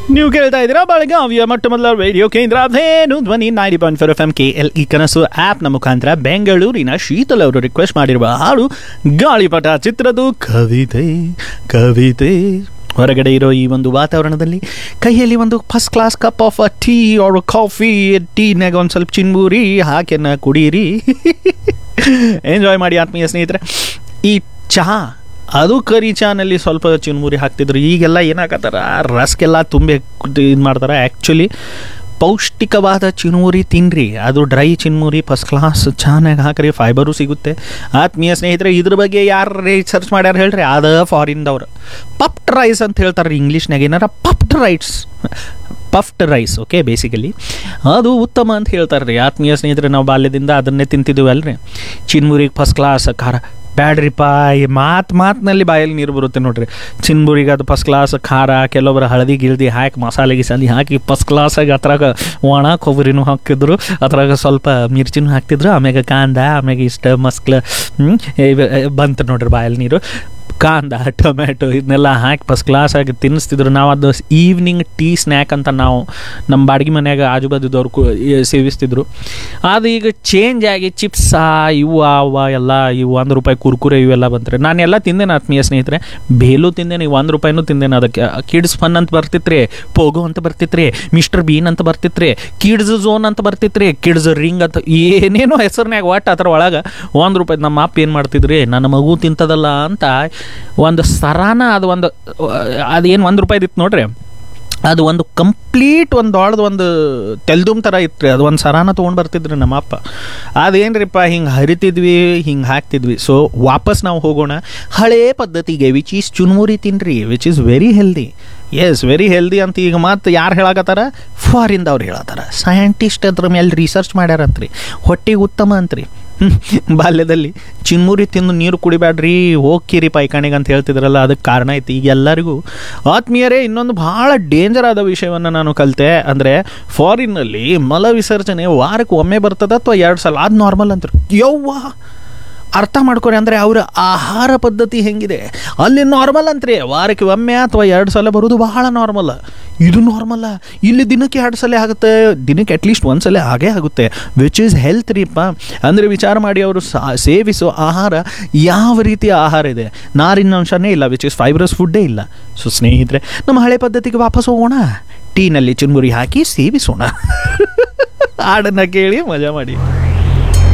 ನೀವು ಕೇಳ್ತಾ ಇದ್ದೀರಾ ಬೆಳಗಾವಿಯ ಮೊಟ್ಟ ಮೊದಲ ರೇಡಿಯೋ ಕೇಂದ್ರ ಅದೇನು Dhwani ninety point four F M K L E ಕನಸು ಆ್ಯಪ್ನ ಮುಖಾಂತರ ಬೆಂಗಳೂರಿನ ಶೀತಲ್ ಅವರು ರಿಕ್ವೆಸ್ಟ್ ಮಾಡಿರುವ ಹಾಡು ಗಾಳಿಪಟ ಚಿತ್ರದ ಕವಿತೆ ಕವಿತೆ ಹೊರಗಡೆ ಇರೋ ಈ ಒಂದು ವಾತಾವರಣದಲ್ಲಿ ಕೈಯಲ್ಲಿ ಒಂದು first class cup of tea or coffee ಟೀನಾಗ ಒಂದು ಸ್ವಲ್ಪ ಚಿನ್ಬೂರಿ ಹಾಕಿನ ಕುಡೀರಿ ಎಂಜಾಯ್ ಮಾಡಿ ಆತ್ಮೀಯ ಸ್ನೇಹಿತರೆ ಈ ಚಹಾ ಅದು ಕರಿ ಚಾನಲ್ಲಿ ಸ್ವಲ್ಪ ಚಿನ್ಮುರಿ ಹಾಕ್ತಿದ್ರು ಈಗೆಲ್ಲ ಏನಾಗತ್ತಾರ ರಸ್ಕೆಲ್ಲ ತುಂಬಿ ಇದು ಮಾಡ್ತಾರೆ ಆ್ಯಕ್ಚುಲಿ ಪೌಷ್ಟಿಕವಾದ ಚಿನ್ಮುರಿ ತಿನ್ನಿರಿ ಅದು ಡ್ರೈ ಚಿನ್ಮುರಿ ಫಸ್ಟ್ ಕ್ಲಾಸ್ ಚೆನ್ನಾಗಿ ಹಾಕ್ರಿ ಫೈಬರು ಸಿಗುತ್ತೆ ಆತ್ಮೀಯ ಸ್ನೇಹಿತರೆ ಇದ್ರ ಬಗ್ಗೆ ಯಾರು ರಿಸರ್ಚ್ ಮಾಡ್ಯಾರ ಹೇಳ್ರಿ ಅದ ಫಾರಿನ್ದವ್ರು ಪಫ್ಡ್ ರೈಸ್ ಅಂತ ಹೇಳ್ತಾರೆ ಇಂಗ್ಲೀಷ್ನಾಗ ಏನಾರ puffed rice puffed rice okay basically ಅದು ಉತ್ತಮ ಅಂತ ಹೇಳ್ತಾರೆ ರೀ ಆತ್ಮೀಯ ಸ್ನೇಹಿತರೆ ನಾವು ಬಾಲ್ಯದಿಂದ ಅದನ್ನೇ ತಿಂತಿದ್ದೀವಿ ಅಲ್ರಿ ಚಿನ್ಮುರಿಗೆ ಫಸ್ಟ್ ಕ್ಲಾಸ್ ಖಾರ ಬ್ಯಾಡ್ರಿಪ್ಪ ಈ ಮಾತು ಮಾತಿನಲ್ಲಿ ಬಾಯಲ್ಲಿ ನೀರು ಬರುತ್ತೆ ನೋಡ್ರಿ ಚಿನ್ಬುರಿಗೆ ಅದು ಫಸ್ಟ್ ಕ್ಲಾಸ್ ಖಾರ ಕೆಲವೊಬ್ಬರು ಹಳದಿ ಗಿಳ್ದಿ ಹಾಕಿ ಮಸಾಲೆ ಗಿಸಾಲಿ ಹಾಕಿ ಫಸ್ಟ್ ಕ್ಲಾಸಾಗಿ ಅದ್ರಾಗ ಒಣ ಕೊಬ್ಬರಿನೂ ಹಾಕಿದ್ರು ಅದ್ರಾಗ ಸ್ವಲ್ಪ ಮಿರ್ಚಿನೂ ಹಾಕ್ತಿದ್ರು ಆಮ್ಯಾಗ ಕಾಂದ ಆಮ್ಯಾಗ ಇಷ್ಟ ಮಸ್ಕ್ಲ ಹ್ಮ್, ಇವ- ಬಂತು ನೋಡ್ರಿ ಬಾಯಲ್ಲಿ ನೀರು ಕಾಂದ ಟೊಮ್ಯಾಟೊ ಇದನ್ನೆಲ್ಲ ಹಾಕಿ ಫಸ್ಟ್ ಕ್ಲಾಸಾಗಿ ತಿನ್ನಿಸ್ತಿದ್ರು ನಾವು ಅದು ಈವ್ನಿಂಗ್ ಟೀ ಸ್ನ್ಯಾಕ್ ಅಂತ ನಾವು ನಮ್ಮ ಬಾಡಿಗೆ ಮನ್ಯಾಗ ಆಜು ಬಾಜುದವ್ರು ಕು ಈ- ಸೇವಿಸ್ತಿದ್ರು ಅದು ಈಗ ಚೇಂಜ್ ಆಗಿ ಚಿಪ್ಸ ಇವು ಅವ ಎಲ್ಲ ಇವು ಒಂದು ರೂಪಾಯಿ ಕುರ್ಕುರೆ ಇವೆಲ್ಲ ಬಂತ್ರಿ ನಾನು ಎಲ್ಲ ತಿಂದೇನೆ ಆತ್ಮೀಯ ಸ್ನೇಹಿತರೆ ಬೇಲು ತಿಂದೇನೆ ಒಂದು ರೂಪಾಯಿನೂ ತಿಂದೇನೆ ಅದಕ್ಕೆ ಕಿಡ್ಸ್ ಫನ್ ಅಂತ ಬರ್ತಿತ್ರಿ ಪೋಗೋ ಅಂತ ಬರ್ತಿತ್ರಿ ಮಿಸ್ಟರ್ ಬೀನ್ ಅಂತ ಬರ್ತಿತ್ರಿ ಕಿಡ್ಸ್ ಝೋನ್ ಅಂತ ಬರ್ತಿತ್ರಿ ಕಿಡ್ಸ್ ರಿಂಗ್ ಅಂತ ಏನೇನೋ ಹೆಸರಿನ್ಯಾಗ ಒಟ್ಟು ಅದ್ರ ಒಳಗೆ ಒಂದು ರೂಪಾಯಿ ನಮ್ಮ ಅಪ್ಪ ಏನು ಮಾಡ್ತಿದ್ರಿ ನನ್ನ ಮಗು ತಿಂತದಲ್ಲ ಅಂತ ಒಂದು ಸರಾನ ಅದು ಒಂದು ಅದೇನು ಒಂದು ರೂಪಾಯಿದಿತ್ತು ನೋಡ್ರಿ ಅದು ಒಂದು ಕಂಪ್ಲೀಟ್ ಒಂದು ದೊಡ್ಡದು ಒಂದು ತೆಲ್ದುಮ್ ಥರ ಇತ್ತು ರೀ ಅದು ಒಂದು ಸರಾನ ತೊಗೊಂಡು ಬರ್ತಿದ್ರಿ ನಮ್ಮ ಅಪ್ಪ ಅದೇನ್ರಿಪ್ಪ ಹಿಂಗೆ ಹರಿತಿದ್ವಿ ಹಿಂಗೆ ಹಾಕ್ತಿದ್ವಿ ಸೊ ವಾಪಸ್ ನಾವು ಹೋಗೋಣ ಹಳೇ ಪದ್ಧತಿಗೆ ವಿಚ್ ಈಸ್ ಚುನ್ಮುರಿ ತಿನ್ರಿ which is very healthy yes very healthy ಅಂತ ಈಗ ಮತ್ತೆ ಯಾರು ಹೇಳಕತ್ತಾರ ಫಾರಿನ್ದವ್ರು ಹೇಳತ್ತಾರ ಸೈಂಟಿಸ್ಟ್ ಅದ್ರ ಮೇಲೆ ರಿಸರ್ಚ್ ಮಾಡ್ಯಾರಂತ್ರಿ ಹೊಟ್ಟೆಗೆ ಉತ್ತಮ ಅಂತ್ರಿ ಹ್ಮ್. ಬಾಲ್ಯದಲ್ಲಿ ಚಿನ್ಮುರಿ ತಿಂದು ನೀರು ಕುಡಿಬ್ಯಾಡ್ರಿ ಹೋಗ್ಕಿರಿ ಪೈಖಾನಿಗೆ ಅಂತ ಹೇಳ್ತಿದ್ರಲ್ಲ ಅದಕ್ಕೆ ಕಾರಣ ಐತಿ ಈಗ ಎಲ್ಲರಿಗೂ ಆತ್ಮೀಯರೇ ಇನ್ನೊಂದು ಭಾಳ ಡೇಂಜರ್ ಆದ ವಿಷಯವನ್ನು ನಾನು ಕಲಿತೆ ಅಂದರೆ ಫಾರಿನ್ನಲ್ಲಿ ಮಲ ವಿಸರ್ಜನೆ ವಾರಕ್ಕೆ ಒಮ್ಮೆ ಬರ್ತದ ಅಥವಾ ಎರಡು ಸಲ ಅದು ನಾರ್ಮಲ್ ಅಂತಾರೆ ಯವ್ವ ಅರ್ಥ ಮಾಡ್ಕೊರಿ ಅಂದರೆ ಅವರ ಆಹಾರ ಪದ್ಧತಿ ಹೆಂಗಿದೆ ಅಲ್ಲಿ ನಾರ್ಮಲ್ ಅಂತ್ರಿ ವಾರಕ್ಕೆ ಒಮ್ಮೆ ಅಥವಾ ಎರಡು ಸಲ ಬರೋದು ಬಹಳ ನಾರ್ಮಲ್ ಇದು ನಾರ್ಮಲ್ಲ ಇಲ್ಲಿ ದಿನಕ್ಕೆ ಎರಡು ಸಲ ಆಗುತ್ತೆ ದಿನಕ್ಕೆ ಅಟ್ಲೀಸ್ಟ್ ಒಂದು ಸಲ ಹಾಗೇ ಆಗುತ್ತೆ ವಿಚ್ ಈಸ್ ಹೆಲ್ತ್ ರೀಪ್ಪ ಅಂದರೆ ವಿಚಾರ ಮಾಡಿ ಅವರು ಸೇವಿಸೋ ಆಹಾರ ಯಾವ ರೀತಿಯ ಆಹಾರ ಇದೆ ನಾರಿನಾಂಶನೇ ಇಲ್ಲ ವಿಚ್ ಇಸ್ ಫೈಬ್ರಸ್ ಫುಡ್ಡೇ ಇಲ್ಲ ಸೊ ಸ್ನೇಹಿತರೆ ನಮ್ಮ ಹಳೆ ಪದ್ಧತಿಗೆ ವಾಪಸ್ ಹೋಗೋಣ ಟೀನಲ್ಲಿ ಚುನ್ಮುರಿ ಹಾಕಿ ಸೇವಿಸೋಣ ಹಾಡನ್ನು ಕೇಳಿ ಮಜಾ ಮಾಡಿ